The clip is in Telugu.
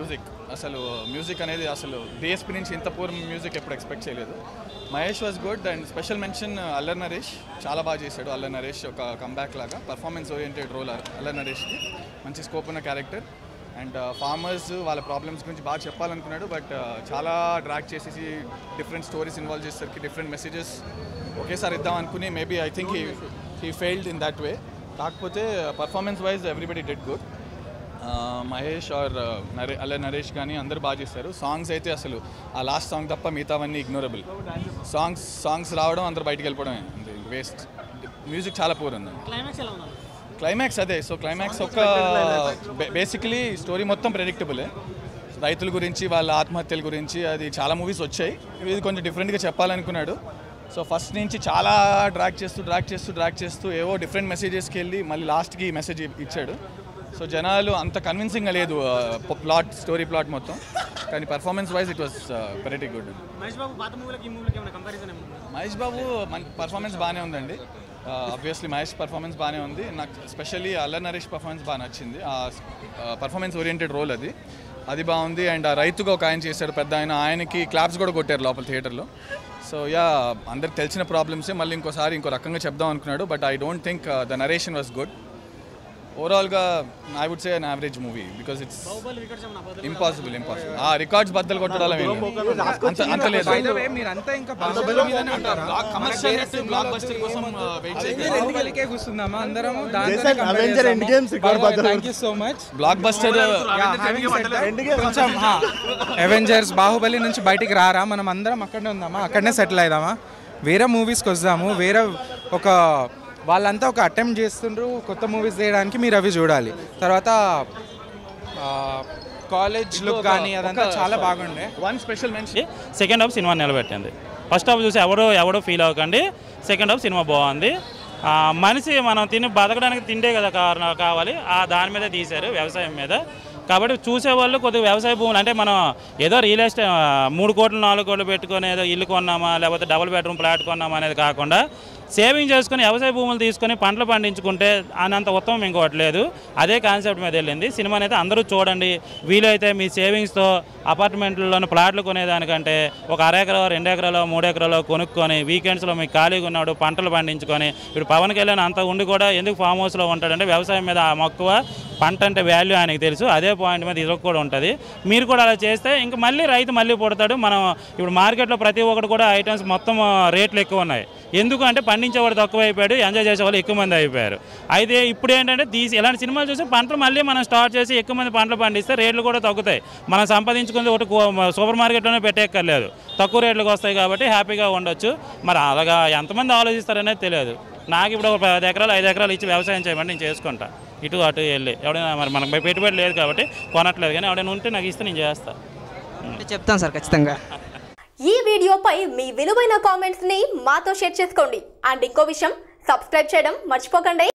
మ్యూజిక్ అసలు మ్యూజిక్ అనేది అసలు డిఎస్పీ నుంచి ఇంత పూర్ మ్యూజిక్ ఎప్పుడు ఎక్స్పెక్ట్ చేయలేదు Mahesh was good and special mention Allari Naresh చాలా బాగా చేశాడు అల్లర్ నరేష్ ఒక కంబ్యాక్ లాగా పర్ఫార్మెన్స్ ఓరియంటెడ్ రోల్ అల్లర్ నరేష్కి మంచి స్కోప్ ఉన్న క్యారెక్టర్ అండ్ ఫార్మర్స్ వాళ్ళ ప్రాబ్లమ్స్ గురించి బాగా చెప్పాలనుకున్నాడు బట్ చాలా డ్రాక్ చేసేసి డిఫరెంట్ స్టోరీస్ ఇన్వాల్వ్ చేసేసరికి డిఫరెంట్ మెసేజెస్ ఒకేసారి ఇద్దాం అనుకుని maybe I think he he failed in that way కాకపోతే performance wise everybody did good Mahesh or నరే అల్ల నరేష్ కానీ అందరూ బాగా చేస్తారు సాంగ్స్ అయితే అసలు ఆ లాస్ట్ సాంగ్ తప్ప మిగతావన్నీ ఇగ్నోరబుల్ సాంగ్స్ సాంగ్స్ రావడం అందరూ బయటికి వెళ్ళిపోవడమే వేస్ట్ మ్యూజిక్ చాలా పూర్ ఉంది క్లైమాక్స్ ఎలా ఉన్నారు క్లైమాక్స్ అదే సో క్లైమాక్స్ ఒక బేసికలీ స్టోరీ మొత్తం ప్రెడిక్టబులే రైతుల గురించి వాళ్ళ ఆత్మహత్యల గురించి అది చాలా మూవీస్ వచ్చాయి ఇది కొంచెం డిఫరెంట్గా చెప్పాలనుకున్నాడు సో ఫస్ట్ నుంచి చాలా డ్రాక్ చేస్తూ డ్రాక్ చేస్తూ డ్రాక్ చేస్తూ ఏవో డిఫరెంట్ మెసేజెస్కి వెళ్ళి మళ్ళీ లాస్ట్కి ఈ మెసేజ్ ఇచ్చాడు సో జనాలు అంత కన్విన్సింగ్గా లేదు ప్లాట్ స్టోరీ ప్లాట్ మొత్తం కానీ performance wise it was very good Mahesh Babu పాత మూవీలకి ఈ మూవీలకి ఏమైనా కంపారిజన్ ఏమన్నా మహేష్ బాబు మన పర్ఫార్మెన్స్ బాగానే ఉందండి ఆబ్వియస్లీ మహేష్ పర్ఫార్మెన్స్ బాగానే ఉంది నాకు స్పెషల్లీ అల్లర్ నరేష్ పర్ఫార్మెన్స్ బాగా నచ్చింది ఆ పర్ఫార్మెన్స్ ఓరియంటెడ్ రోల్ అది అది బాగుంది అండ్ ఆ రైతుగా ఒక ఆయన చేశాడు పెద్ద ఆయన ఆయనకి క్లాప్స్ కూడా కొట్టారు లోపల థియేటర్లో సో యా అందరికి తెలిసిన ప్రాబ్లమ్సే మళ్ళీ ఇంకోసారి ఇంకో రకంగా చెప్దాం అనుకున్నాడు but I don't think the narration was good ఓవరాల్గా I would say an average movie because it's Baahubali records ఏమన్నా అబద్ధాలు ఇంపాసిబుల్ ఇంపాసిబుల్ ఆ రికార్డ్స్ బద్దలు కొట్టడం ఏం లేదు. అంత అంత లేదు మీరంతా ఇంకా కమర్షియల్ బ్లాక్ బస్టర్ కోసం వెయిట్ చేయాలి ఎందుకే కూర్చుందామా అందరము avenger end games thank you so much blockbuster కొంచెం అవెంజర్స్ బాహుబలి నుంచి బయటికి రారా మనం అందరం అక్కడనే ఉందామా అక్కడనే సెటిల్ అయిదామా వేరే మూవీస్కి వద్దాము వేరే ఒక వాళ్ళంతా ఒక అటెంప్ట్ చేస్తుండ్రు కొత్త మూవీస్ చేయడానికి మీరు అవి చూడాలి తర్వాత కాలేజ్ లుక్ కానీ అదంతా చాలా బాగుండే one special mention second half cinema నిలబెట్టింది ఫస్ట్ హాఫ్ చూసి ఎవరు ఎవడో ఫీల్ అవ్వకండి సెకండ్ హాఫ్ సినిమా బాగుంది ఆ, మనిషి మనం తిని బతకడానికి తిండే కదా కారణం కావాలి ఆ దాని మీద తీశారు వ్యవసాయం మీద కాబట్టి చూసేవాళ్ళు కొద్దిగా వ్యవసాయ భూములు అంటే మనం ఏదో రియల్ ఎస్టేట్ ఆ, మూడు కోట్లు నాలుగు కోట్లు పెట్టుకొని ఏదో ఇల్లు కొన్నామా లేకపోతే డబుల్ బెడ్రూమ్ ఫ్లాట్ కొన్నామా అనేది కాకుండా సేవింగ్ చేసుకుని వ్యవసాయ భూములు తీసుకొని పంటలు పండించుకుంటే అనంత ఉత్తమం ఇంకోటి లేదు అదే కాన్సెప్ట్ మీద వెళ్ళింది సినిమాని అయితే అందరూ చూడండి వీలైతే మీ సేవింగ్స్తో అపార్ట్మెంట్లలోని ప్లాట్లు కొనేదానికంటే ఒక అర ఎకరా రెండు ఎకరాలో మూడు ఎకరాలో కొనుక్కొని వీకెండ్స్లో మీకు ఖాళీగా ఉన్నాడు పంటలు పండించుకొని ఇప్పుడు పవన్ కళ్యాణ్ అంత ఉండి కూడా ఎందుకు ఫామ్ హౌస్లో ఉంటాడంటే వ్యవసాయం మీద ఆ మక్కువ పంట అంటే వాల్యూ ఆయనకి తెలుసు అదే పాయింట్ మీద ఇది కూడా ఉంటుంది మీరు కూడా అలా చేస్తే ఇంకా మళ్ళీ రైతు మళ్ళీ పుడతాడు మనం ఇప్పుడు మార్కెట్లో ప్రతి ఒక్కటి కూడా ఐటమ్స్ మొత్తం రేట్లు ఎక్కువ ఉన్నాయి ఎందుకు అంటే పండించేవాడు తక్కువ అయిపోయాడు ఎంజాయ్ చేసేవాళ్ళు ఎక్కువ మంది అయిపోయారు అయితే ఇప్పుడు ఏంటంటే తీసి ఇలాంటి సినిమాలు చూసి పంటలు మళ్ళీ మనం స్టార్ట్ చేసి ఎక్కువ మంది పంటలు పండిస్తే రేట్లు కూడా తగ్గుతాయి మనం సంపాదించుకుంది ఒకటి కో- సూపర్ మార్కెట్లోనే పెట్టేక్కర్లేదు తక్కువ రేట్లకు వస్తాయి కాబట్టి హ్యాపీగా ఉండొచ్చు మరి అలాగా ఎంతమంది ఆలోచిస్తారనేది తెలియదు నాకు ఇప్పుడు ఒక పది ఎకరాలు ఐదు ఎకరాలు ఇచ్చి వ్యవసాయం చేయమంటే నేను చేసుకుంటా ఇటు అటు వెళ్ళి ఎవడైనా మరి మనకు పెట్టుబడి లేదు కాబట్టి కొనట్లేదు కానీ ఎవడైనా ఉంటే నాకు ఇస్తే నేను చేస్తాను చెప్తాను సార్ ఖచ్చితంగా ఈ వీడియోపై మీ విలువైన కామెంట్స్ ని మాతో షేర్ చేసుకోండి అండ్ ఇంకో విషయం సబ్స్క్రైబ్ చేయడం మర్చిపోకండి